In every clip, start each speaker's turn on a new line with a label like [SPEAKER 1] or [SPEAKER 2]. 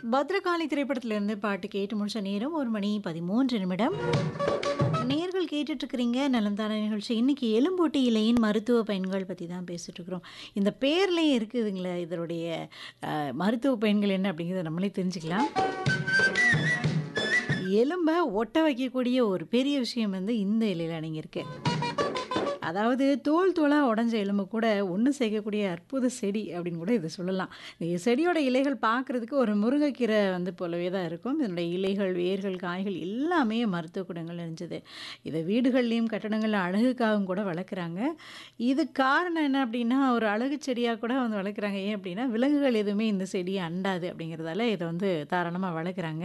[SPEAKER 1] பத்ரகாளி திரைப்படத்திலிருந்து பாட்டு கேட்டு முடிச்ச நேரம் ஒரு மணி பதிமூன்று நிமிடம் நேர்கள் கேட்டுட்டு இருக்கிறீங்க நலம்தான நிகழ்ச்சி இன்னைக்கு எலும்பூட்டி இலையின் மருத்துவ பயன்கள் பற்றி தான் பேசிட்டு இருக்கிறோம் இந்த பேர்லேயே இருக்குதுங்களே இதனுடைய அஹ், மருத்துவ பயன்கள் என்ன அப்படிங்கிறத நம்மளே தெரிஞ்சுக்கலாம் எலும்பை ஒட்ட வைக்கக்கூடிய ஒரு பெரிய விஷயம் வந்து இந்த இலையில் அடங்கியிருக்கு அதாவது தோல் தோலாக உடஞ்ச எலும்பு கூட ஒன்று சேர்க்கக்கூடிய அற்புத செடி அப்படின்னு கூட இதை சொல்லலாம் இந்த செடியோட இலைகள் பார்க்குறதுக்கு ஒரு முருங்கைக்கீரை வந்து போலவே தான் இருக்கும் இதனுடைய இலைகள் வேர்கள் காய்கள் எல்லாமே மருத்துவ குணங்கள் நிறைஞ்சது இதை வீடுகள்லேயும் கட்டடங்களில் அழகுக்காகவும் கூட வளர்க்குறாங்க இது காரணம் என்ன அப்படின்னா ஒரு அழகு செடியாக கூட வந்து வளர்க்குறாங்க ஏன் அப்படின்னா விலங்குகள் எதுவுமே இந்த செடியை அண்டாது அப்படிங்கிறதால இதை வந்து தாராளமாக வளர்க்குறாங்க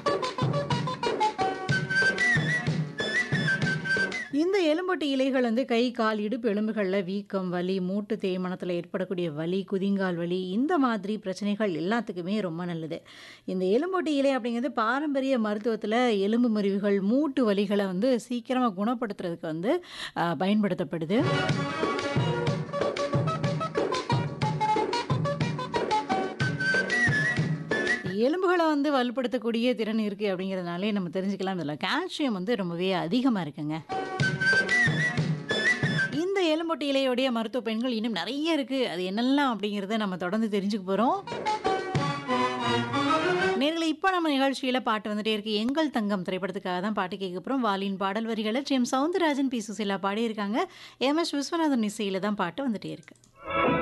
[SPEAKER 1] இந்த எலும்பொட்டு இலைகள் வந்து கை கால் இடுப்பு எலும்புகளில் வீக்கம் வலி மூட்டு தேய்மானத்தில் ஏற்படக்கூடிய வலி குதிங்கால் வலி இந்த மாதிரி பிரச்சனைகள் எல்லாத்துக்குமே ரொம்ப நல்லது இந்த எலும்பொட்டு இலை அப்படிங்கிறது பாரம்பரிய மருத்துவத்தில் எலும்பு முறிவுகள் மூட்டு வலிகளை வந்து சீக்கிரமாக குணப்படுத்துறதுக்கு வந்து ஆஹ், பயன்படுத்தப்படுது எலும்புகளை வந்து வலுப்படுத்தக்கூடிய திறன் இருக்குது அப்படிங்கிறதுனாலே நம்ம தெரிஞ்சுக்கலாம் இதில் கால்சியம் வந்து ரொம்பவே அதிகமாக இருக்குங்க இந்த எலும்பொட்டு இலையோடைய மருத்துவ பயன்கள் இன்னும் நிறைய இருக்குது அது என்னெல்லாம் அப்படிங்கிறத நம்ம தொடர்ந்து தெரிஞ்சுக்க போகிறோம் நேர்களை இப்போ நம்ம நிகழ்ச்சியில் பாட்டு வந்துட்டே இருக்கு எங்கள் தங்கம் திரைப்படத்துக்காக தான் பாட்டு கேட்க போகிறோம் வாலின் பாடல் வரிகளை ஜெம் சவுந்தரராஜன் பி சுசிலா பாடியிருக்காங்க எம் எஸ் விஸ்வநாதன் இசையில் தான் பாட்டு வந்துட்டே இருக்கு